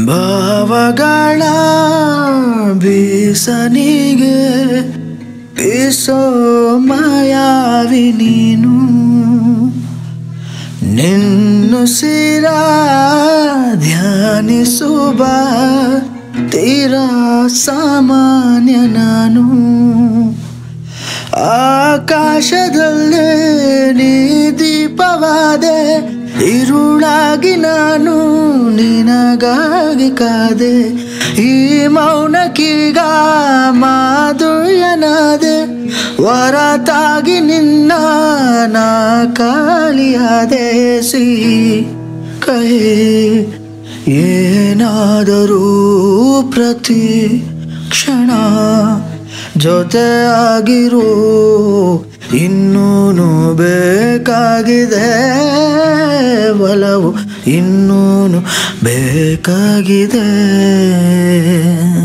ಭಾವಗಳ ಬೀಸನಿಗೆ ಬೀಸೋ ಮಾಯಾವಿ ನೀನು ನಿನ್ನು ಸಿರ ಧ್ಯಾನಿಸುವ ತೀರಾ ಸಾಮಾನ್ಯ ನಾನು ಆಕಾಶದಲ್ಲೇ ನೀ ದೀಪವಾದೆ ಇರುಳಾಗಿ ನಾನು ನಿನಗಾಗಿ ಕಾದೆ ಈ ಮೌನಕ್ಕೀಗ ಮಾಧುರ್ಯನಾದೆ ಹೊರತಾಗಿ ನಿನ್ನ ನಾ ಖಾಲಿಯಾದೆ ಸಿ ಕೈ ಏನಾದರೂ ಪ್ರತಿ ಕ್ಷಣ ಜೊತೆ ಆಗಿರೋ ಇನ್ನೂನು ಬೇಕಾಗಿದೆ ಒಲವು ಇನ್ನೂನು ಬೇಕಾಗಿದೆ